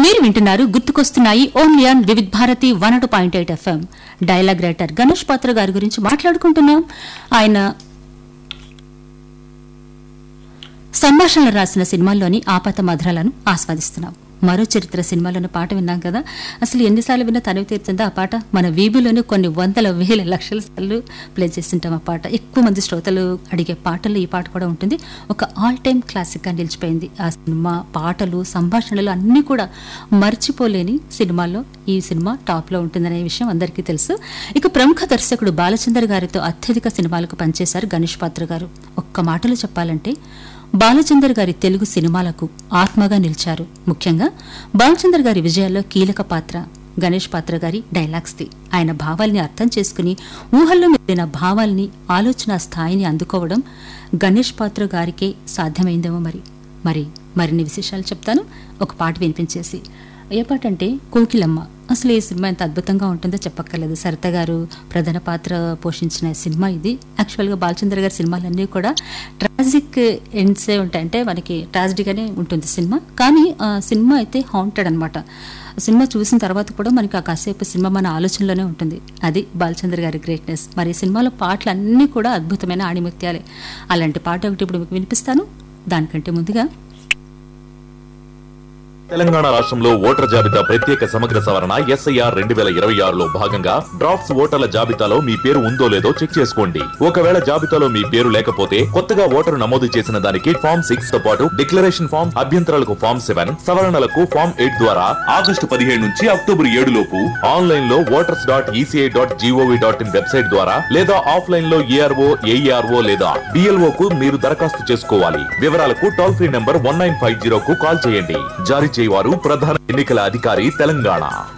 మీరు వింటున్నారు గుర్తుకొస్తున్నాయి ఓమ్లియాన్ వివిధ్ భారతి వన్ అటు point eight FM dialogue writer Ganesh Patro గారి గురించి మాట్లాడుకుంటున్నాం ఆయన సంభాషణలు రాసిన సినిమాల్లోని ఆపత మధురాలను ఆస్వాదిస్తున్నాం మరో చరిత్ర సినిమాలోని పాట విన్నాం కదా అసలు ఎన్నిసార్లు విన్నా తనివి తీరుతుందో ఆ పాట మన వీబులోనే కొన్ని వందల వేల లక్షల సార్లు ప్లే చేస్తుంటాం ఆ పాట ఎక్కువ మంది శ్రోతలు అడిగే పాటల్లో ఈ పాట కూడా ఉంటుంది ఒక ఆల్ టైమ్ క్లాసిక్గా నిలిచిపోయింది ఆ సినిమా పాటలు సంభాషణలు అన్నీ కూడా మర్చిపోలేని సినిమాల్లో ఈ సినిమా టాప్లో ఉంటుందనే విషయం అందరికీ తెలుసు ఇక ప్రముఖ దర్శకుడు బాలచందర్ గారితో అత్యధిక సినిమాలకు పనిచేశారు గణేష్ పాత్ర గారు ఒక్క మాటలో చెప్పాలంటే బాలచందర్ గారి తెలుగు సినిమాలకు ఆత్మగా నిలిచారు ముఖ్యంగా బాలచందర్ గారి విజయాల్లో కీలక పాత్ర గణేష్ పాత్ర గారి డైలాగ్స్ది ఆయన భావాల్ని అర్థం చేసుకుని ఊహల్లో మెరిన భావాల్ని ఆలోచన స్థాయిని అందుకోవడం గణేష్ పాత్ర గారికే సాధ్యమైందేమో మరి మరి మరిన్ని విశేషాలు చెప్తాను ఒక పాట వినిపించేసి ఏ పాట అంటే కోకిలమ్మ అసలు ఈ సినిమా ఎంత అద్భుతంగా ఉంటుందో చెప్పక్కర్లేదు సరిత గారు ప్రధాన పాత్ర పోషించిన సినిమా ఇది యాక్చువల్గా బాలచంద్ర గారి సినిమాలన్నీ కూడా ట్రాజిక్ ఎండ్సే ఉంటాయి అంటే మనకి ట్రాజిడీగానే ఉంటుంది సినిమా కానీ ఆ సినిమా అయితే హాంటెడ్ అనమాట సినిమా చూసిన తర్వాత కూడా మనకి ఆ కాసేపు సినిమా మన ఆలోచనలోనే ఉంటుంది అది బాలచంద్ర గారి గ్రేట్నెస్ మరి ఈ సినిమాలో పాటలు అన్నీ కూడా అద్భుతమైన ఆణిముత్యాలే అలాంటి పాట ఒకటి ఇప్పుడు మీకు వినిపిస్తాను దానికంటే ముందుగా తెలంగాణ రాష్ట్రంలో ఓటర్ జాబితా ప్రత్యేక సమగ్ర సవరణ ఎస్ఐఆర్ రెండు వేల ఇరవై ఆరులో భాగంగా డ్రాఫ్ట్స్ ఓటర్ల జాబితాలో మీ పేరు ఉందో లేదో చెక్ చేసుకోండి ఒకవేళ జాబితాలో మీ పేరు లేకపోతే కొత్తగా ఓటరు నమోదు చేసిన దానికి ఫామ్ సిక్స్ తో పాటు డిక్లరేషన్ ఫామ్ అభ్యంతరాలకు ఫామ్ సెవెన్ సవరణలకు ఫామ్ ఎయిట్ ద్వారా ఆగస్టు పదిహేడు నుంచి అక్టోబర్ ఏడు లోపు ఆన్లైన్ లో voters dot ECI dot GOV dot in website ద్వారా లేదా ఆఫ్లైన్ లో ఏఆర్ఓ ఏఈఆర్ఓ లేదా డిఎల్ఓ కు మీరు దరఖాస్తు చేసుకోవాలి వివరాలకు toll free number one nine five zero కు కాల్ చేయండి జారీ చేయవారు ప్రధాన ఎన్నికల అధికారి తెలంగాణ